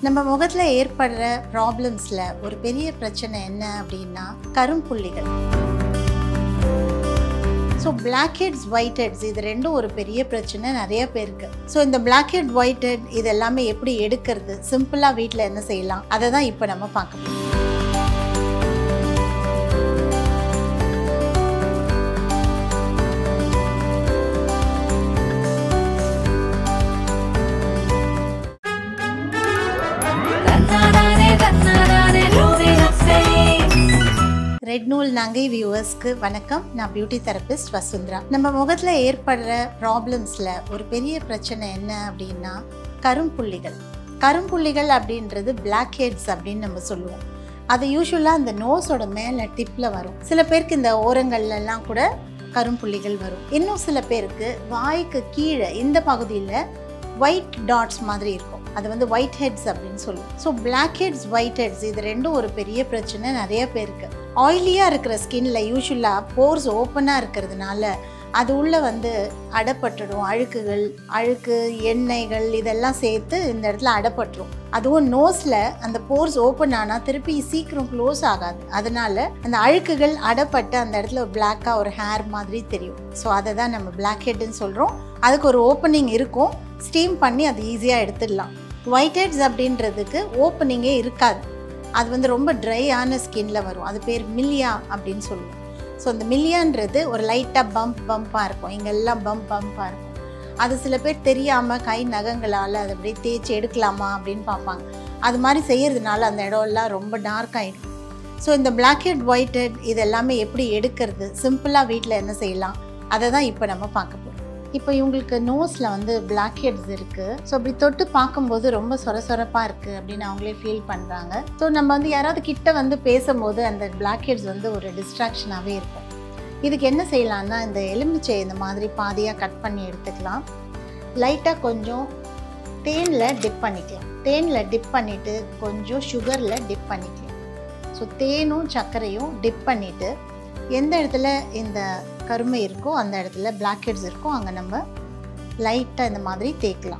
நம்ம முகத்தில் ஏற்படுற ப்ராப்ளம்ஸில் ஒரு பெரிய பிரச்சனை என்ன அப்படின்னா கரும்புள்ளிகள் so blackheads whiteheads இது ரெண்டும் ஒரு பெரிய பிரச்சனை நிறைய பேருக்கு ஸோ இந்த பிளாக் ஹெட் ஒயிட் ஹெட் இது எல்லாமே எப்படி எடுக்கிறது சிம்பிளாக வீட்டில் என்ன செய்யலாம் அதை தான் இப்போ நம்ம பார்க்க போறோம். தன்னானே தன்னானே ரூபினத்தை ரெட் நூல் நங்கை வியூவர்ஸ்க்கு வணக்கம் நான் பியூட்டி தெரபிஸ்ட் வசுந்தரா நம்ம முகத்தில் ஏற்படுற ப்ராப்ளம்ஸில் ஒரு பெரிய பிரச்சனை என்ன அப்படின்னா கரும்புள்ளிகள் கரும்புள்ளிகள் அப்படின்றது பிளாக் ஹெட்ஸ் அப்படின்னு நம்ம சொல்லுவோம் அது யூஸ்வலாக அந்த நோஸோட மேலே டிப்பில் வரும் சில பேருக்கு இந்த ஓரங்கள்லாம் கூட கரும்புள்ளிகள் வரும் இன்னும் சில பேருக்கு வாய்க்கு கீழே இந்த பகுதியில் ஒயிட் டாட்ஸ் மாதிரி இருக்கும் அது வந்து ஒயிட் ஹெட்ஸ் அப்படின்னு சொல்லுவோம் so blackheads whiteheads இது ரெண்டும் ஒரு பெரிய பிரச்சனை நிறைய பேருக்கு ஆயிலியாக இருக்கிற ஸ்கின்ல யூஸ்வலாக போர்ஸ் ஓப்பனாக இருக்கிறதுனால அது உள்ள வந்து அடப்பட்டுடும் அழுக்குகள் அழுக்கு எண்ணெய்கள் இதெல்லாம் சேர்த்து இந்த இடத்துல அடப்பட்டுரும் அதுவும் நோஸில் அந்த போர்ஸ் ஓப்பன் ஆனால் திருப்பி சீக்கிரம் க்ளோஸ் ஆகாது அதனால அந்த அழுக்குகள் அடப்பட்டு அந்த இடத்துல ஒரு பிளாக்காக ஒரு ஹேர் மாதிரி தெரியும் ஸோ அதை தான் நம்ம பிளாக் ஹெட்னு சொல்கிறோம் அதுக்கு ஒரு ஓப்பனிங் இருக்கும் ஸ்டீம் பண்ணி அது ஈஸியாக எடுத்துடலாம் ஒயிட் ஹெட்ஸ் அப்படின்றதுக்கு ஓப்பனிங்கே இருக்காது அது வந்து ரொம்ப ட்ரையான ஸ்கின்ல வரும் அது பேர் மில்லியா அப்படின்னு சொல்லுவோம் ஸோ அந்த மில்லியான்றது ஒரு லைட்டாக பம்ப் பம்ப்பாக இருக்கும் இங்கெல்லாம் பம்ப் பம்ப்பாக இருக்கும் அது சில பேர் தெரியாமல் கை நகங்களால் அதை அப்படியே தேய்ச்சி எடுக்கலாமா அப்படின்னு பார்ப்பாங்க அது மாதிரி செய்யறதுனால அந்த இடம்லாம் ரொம்ப டார்க் ஆகிடும் ஸோ இந்த பிளாக் ஹெட் ஒயிட் ஹெட் இது எல்லாமே எப்படி எடுக்கிறது சிம்பிளாக வீட்டில் என்ன செய்யலாம் அதை தான் இப்போ நம்ம பார்க்க போகிறோம் இப்போ இவங்களுக்கு நோஸில் வந்து பிளாக் ஹெட்ஸ் இருக்குது ஸோ அப்படி தொட்டு பார்க்கும்போது ரொம்ப சொர சொரப்பாக இருக்குது அப்படின்னு அவங்களே ஃபீல் பண்ணுறாங்க ஸோ நம்ம வந்து யாராவது கிட்ட வந்து பேசும்போது அந்த பிளாக் ஹெட்ஸ் வந்து ஒரு டிஸ்ட்ராக்ஷனாகவே இருக்கும் இதுக்கு என்ன செய்யலாம்னா இந்த எலுமிச்சை இந்த மாதிரி பாதியாக கட் பண்ணி எடுத்துக்கலாம் லைட்டாக கொஞ்சம் தேனில் டிப் பண்ணிக்கலாம் தேனில் டிப் பண்ணிவிட்டு கொஞ்சம் சுகரில் டிப் பண்ணிக்கலாம் ஸோ தேனும் சர்க்கரையும் டிப் பண்ணிவிட்டு எந்த இடத்துல இந்த கருமை இருக்கோ அந்த இடத்துல பிளாக் ஹெட்ஸ் இருக்கோ அங்கே நம்ம லைட்டாக இந்த மாதிரி தேய்க்கலாம்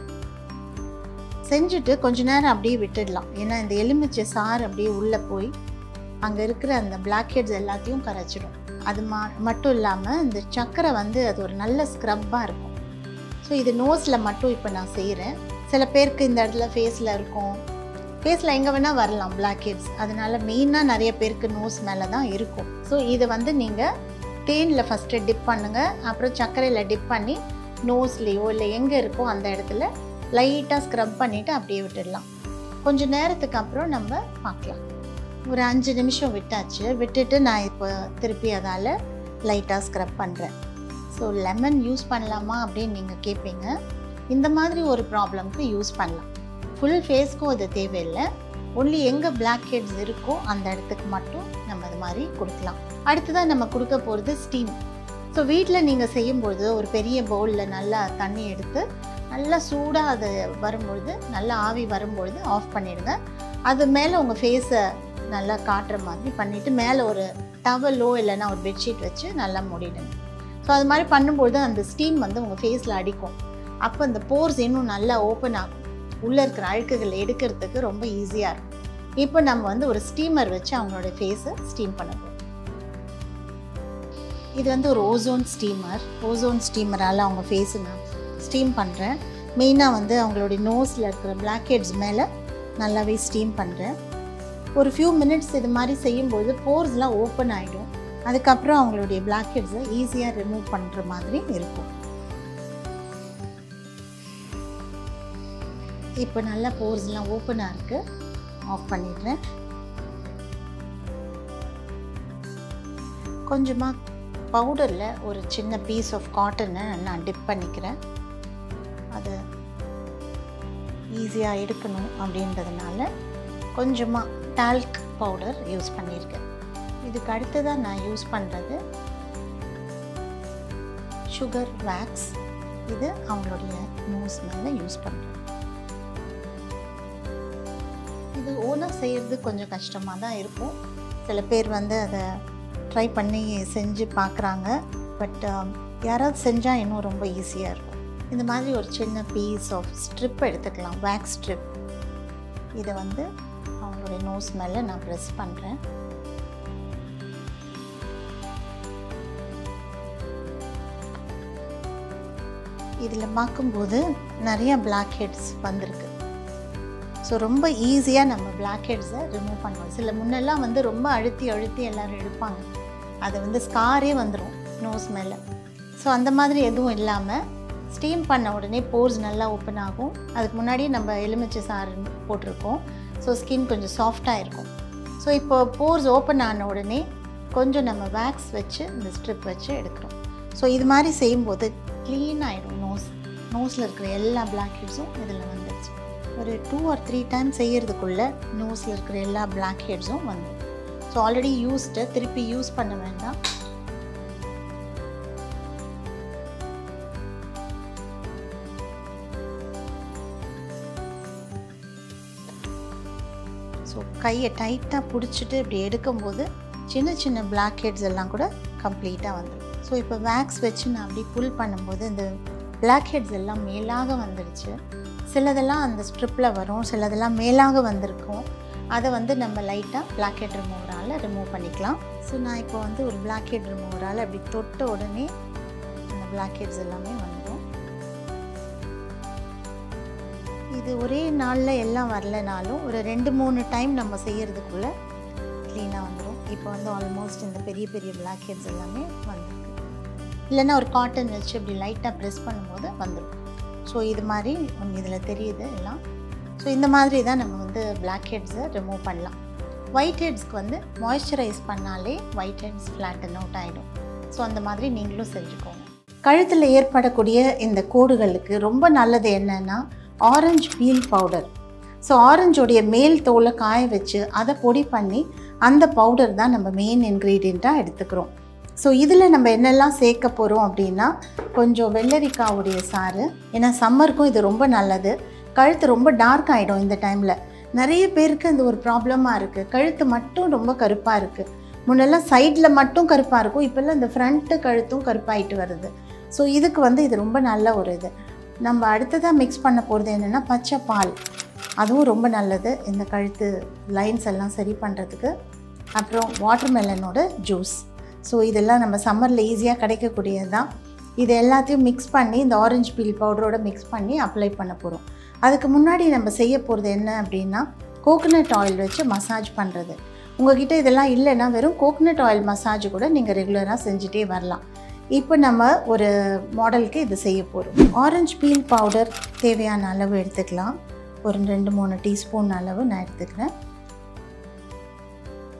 செஞ்சுட்டு கொஞ்ச நேரம் அப்படியே விட்டுடலாம் ஏன்னா இந்த எலுமிச்சை சாறு அப்படியே உள்ளே போய் அங்கே இருக்கிற அந்த பிளாக் ஹெட்ஸ் எல்லாத்தையும் கரைச்சிடும் அது மா மட்டும் இல்லாமல் இந்த சர்க்கரை வந்து அது ஒரு நல்ல ஸ்க்ரப்பாக இருக்கும் ஸோ இது நோஸில் மட்டும் இப்போ நான் செய்கிறேன் சில பேருக்கு இந்த இடத்துல ஃபேஸில் இருக்கும் ஃபேஸில் எங்கே வேணால் வரலாம் பிளாக் ஹெட்ஸ் அதனால மெயினாக நிறைய பேருக்கு நோஸ் மேலே தான் இருக்கும் ஸோ இதை வந்து நீங்கள் தேனில் ஃபஸ்ட்டு டிப் பண்ணுங்கள் அப்புறம் சர்க்கரையில் டிப் பண்ணி நோஸ்லேயோ இல்லை எங்கே இருக்கோ அந்த இடத்துல லைட்டாக ஸ்க்ரப் பண்ணிவிட்டு அப்படியே விட்டுடலாம் கொஞ்சம் நேரத்துக்கு அப்புறம் நம்ம பார்க்கலாம் ஒரு அஞ்சு நிமிஷம் விட்டாச்சு விட்டுட்டு நான் இப்போ திருப்பி அதால் லைட்டாக ஸ்க்ரப் பண்ணுறேன் ஸோ லெமன் யூஸ் பண்ணலாமா அப்படின்னு நீங்கள் கேட்பீங்க இந்த மாதிரி ஒரு ப்ராப்ளம்க்கு யூஸ் பண்ணலாம் ஃபுல் ஃபேஸ்க்கும் அது தேவையில்லை ஒன்லி எங்கே பிளாக் ஹெட்ஸ் இருக்கோ அந்த இடத்துக்கு மட்டும் நம்ம அது மாதிரி கொடுக்கலாம் அடுத்ததாக நம்ம கொடுக்க போகிறது ஸ்டீம் ஸோ வீட்டில் நீங்கள் செய்யும்பொழுது ஒரு பெரிய பவுலில் நல்லா தண்ணி எடுத்து நல்லா சூடாக அது வரும்பொழுது நல்லா ஆவி வரும்பொழுது ஆஃப் பண்ணிடுங்க அது மேலே உங்கள் ஃபேஸை நல்லா காட்டுற மாதிரி பண்ணிவிட்டு மேலே ஒரு டவலோ இல்லைன்னா ஒரு பெட்ஷீட் வச்சு நல்லா மூடிடுங்க ஸோ அது மாதிரி பண்ணும்பொழுது அந்த ஸ்டீம் வந்து உங்கள் ஃபேஸில் அடிக்கும் அப்போ அந்த போர்ஸ் இன்னும் நல்லா ஓப்பன் ஆகும் உள்ளே இருக்கிற அழுக்குகள் எடுக்கிறதுக்கு ரொம்ப ஈஸியாக இருக்கும் இப்போ நம்ம வந்து ஒரு ஸ்டீமர் வச்சு அவங்களோட ஃபேஸை ஸ்டீம் பண்ண போகிறோம் இது வந்து ஒரு ஓசோன் ஸ்டீமர் ஓசோன் ஸ்டீமரால் அவங்க ஃபேஸை நான் ஸ்டீம் பண்ணுறேன் மெயினாக வந்து அவங்களுடைய நோஸில் இருக்கிற பிளாக் ஹெட்ஸ் மேலே நல்லாவே ஸ்டீம் பண்ணுறேன் ஒரு ஃபியூ மினிட்ஸ் இது மாதிரி செய்யும்போது போர்ஸ்லாம் ஓப்பன் ஆகிடும் அதுக்கப்புறம் அவங்களுடைய பிளாக் ஹெட்ஸை ஈஸியாக ரிமூவ் பண்ணுற மாதிரி இருக்கும் இப்போ நல்லா போர்ஸ்லாம் ஓப்பனாக இருக்குது ஆஃப் பண்ணிடுறேன் கொஞ்சமாக பவுடரில் ஒரு சின்ன பீஸ் ஆஃப் காட்டனை நான் டிப் பண்ணிக்கிறேன் அது ஈஸியாக எடுக்கணும் அப்படின்றதுனால கொஞ்சமாக டால்க் பவுடர் யூஸ் பண்ணியிருக்கேன் இதுக்கு அடுத்ததாக நான் யூஸ் பண்ணுறது சுகர் வேக்ஸ் இது அவங்களுடைய நோஸ் மேலே யூஸ் பண்ணுறேன் இது ஓனாக செய்கிறது கொஞ்சம் கஷ்டமாக தான் இருக்கும் சில பேர் வந்து அதை ட்ரை பண்ணி செஞ்சு பார்க்குறாங்க பட் யாராவது செஞ்சால் இன்னும் ரொம்ப ஈஸியாக இருக்கும் இந்த மாதிரி ஒரு சின்ன பீஸ் ஆஃப் ஸ்ட்ரிப் எடுத்துக்கலாம் வேக்ஸ் ஸ்ட்ரிப் இதை வந்து அவங்களுடைய நோஸ் மேலே நான் ப்ரெஸ் பண்ணுறேன் இதில் பார்க்கும்போது நிறைய பிளாக் ஹெட்ஸ் வந்திருக்கு ஸோ ரொம்ப ஈஸியாக நம்ம பிளாக் ஹெட்ஸை ரிமூவ் பண்ணுவோம் சில முன்னெல்லாம் வந்து ரொம்ப அழுத்தி அழுத்தி எல்லோரும் எடுப்பாங்க அது வந்து ஸ்காரே வந்துடும் நோஸ் மேலே ஸோ அந்த மாதிரி எதுவும் இல்லாமல் ஸ்டீம் பண்ண உடனே போர்ஸ் நல்லா ஓப்பன் ஆகும் அதுக்கு முன்னாடியே நம்ம எலுமிச்சை சாறு போட்டிருக்கோம் ஸோ ஸ்கின் கொஞ்சம் சாஃப்டாக இருக்கும் ஸோ இப்போ போர்ஸ் ஓப்பன் ஆன உடனே கொஞ்சம் நம்ம வேக்ஸ் வச்சு இந்த ஸ்ட்ரிப் வச்சு எடுக்கிறோம் ஸோ இது மாதிரி செய்யும்போது க்ளீன் ஆகிடும் நோஸ் நோஸில் இருக்கிற எல்லா பிளாக் ஹெட்ஸும் இதில் வந்துடுச்சு ஒரு டூ ஆர் த்ரீ டைம் செய்கிறதுக்குள்ளே நோஸில் இருக்கிற எல்லா பிளாக் ஹெட்ஸும் வந்துடும் ஸோ ஆல்ரெடி யூஸ்டு திருப்பி யூஸ் பண்ண வேண்டாம் ஸோ கையை டைட்டாக பிடிச்சிட்டு இப்படி எடுக்கும்போது சின்ன சின்ன பிளாக் ஹெட்ஸ் எல்லாம் கூட கம்ப்ளீட்டாக வந்துடும் ஸோ இப்போ வேக்ஸ் வச்சு நான் அப்படி புல் பண்ணும்போது இந்த பிளாக் ஹெட்ஸ் எல்லாம் மேலாக வந்துடுச்சு சிலதெல்லாம் அந்த ஸ்ட்ரிப்பில் வரும் சிலதெல்லாம் மேலாக வந்திருக்கும் அதை வந்து நம்ம லைட்டாக பிளாக் ஹெட் ரிமூவரால் ரிமூவ் பண்ணிக்கலாம் ஸோ நான் இப்போ வந்து ஒரு பிளாக் ஹெட் ரிமூவரால் அப்படி தொட்ட உடனே அந்த பிளாக் ஹெட்ஸ் எல்லாமே வந்துடும் இது ஒரே நாளில் எல்லாம் வரலனாலும் ஒரு ரெண்டு மூணு டைம் நம்ம செய்கிறதுக்குள்ளே க்ளீனாக வந்துடும் இப்போ வந்து ஆல்மோஸ்ட் இந்த பெரிய பெரிய பிளாக் ஹெட்ஸ் எல்லாமே வந்திருக்கு இல்லைன்னா ஒரு காட்டன் வச்சு இப்படி லைட்டாக ப்ரெஸ் பண்ணும்போது வந்துடும் ஸோ இது மாதிரி ஒன்று இதில் தெரியுது எல்லாம் ஸோ இந்த மாதிரி தான் நம்ம வந்து பிளாக் ஹெட்ஸை ரிமூவ் பண்ணலாம் ஒயிட் ஹெட்ஸ்க்கு வந்து மாய்ஸ்சரைஸ் பண்ணாலே ஒயிட் ஹெட்ஸ் ஃப்ளாட்டன் அவுட் ஆகிடும் ஸோ அந்த மாதிரி நீங்களும் செஞ்சுக்கோங்க கழுத்தில் ஏற்படக்கூடிய இந்த கோடுகளுக்கு ரொம்ப நல்லது என்னென்னா ஆரஞ்சு பீல் பவுடர் ஸோ ஆரஞ்சோடைய மேல் தோலை காய வச்சு அதை பொடி பண்ணி அந்த பவுடர் தான் நம்ம மெயின் இன்க்ரீடியண்ட்டாக எடுத்துக்கிறோம் ஸோ இதில் நம்ம என்னெல்லாம் சேர்க்க போகிறோம் அப்படின்னா கொஞ்சம் வெள்ளரிக்காவுடைய சாறு ஏன்னா சம்மருக்கும் இது ரொம்ப நல்லது கழுத்து ரொம்ப டார்க் ஆகிடும் இந்த டைமில் நிறைய பேருக்கு இந்த ஒரு ப்ராப்ளமாக இருக்குது கழுத்து மட்டும் ரொம்ப கருப்பாக இருக்குது முன்னெல்லாம் சைடில் மட்டும் கருப்பாக இருக்கும் இப்போல்லாம் இந்த ஃப்ரண்ட்டு கழுத்தும் கருப்பாயிட்டு வருது ஸோ இதுக்கு வந்து இது ரொம்ப நல்ல ஒரு இது நம்ம அடுத்ததாக மிக்ஸ் பண்ண போகிறது என்னென்னா பச்சை பால் அதுவும் ரொம்ப நல்லது இந்த கழுத்து லைன்ஸ் எல்லாம் சரி பண்ணுறதுக்கு அப்புறம் வாட்டர்மெலனோட ஜூஸ் ஸோ இதெல்லாம் நம்ம சம்மரில் ஈஸியாக கிடைக்கக்கூடியது தான் இது எல்லாத்தையும் மிக்ஸ் பண்ணி இந்த ஆரஞ்சு பீல் பவுடரோட மிக்ஸ் பண்ணி அப்ளை பண்ண போகிறோம் அதுக்கு முன்னாடி நம்ம செய்ய போகிறது என்ன அப்படின்னா கோகனட் ஆயில் வச்சு மசாஜ் பண்ணுறது உங்ககிட்ட இதெல்லாம் இல்லைன்னா வெறும் கோகனட் ஆயில் மசாஜ் கூட நீங்கள் ரெகுலராக செஞ்சுட்டே வரலாம் இப்போ நம்ம ஒரு மாடலுக்கு இது செய்ய போகிறோம் ஆரஞ்சு பீல் பவுடர் தேவையான அளவு எடுத்துக்கலாம் ஒரு ரெண்டு மூணு டீஸ்பூன் அளவு நான் எடுத்துக்கிறேன்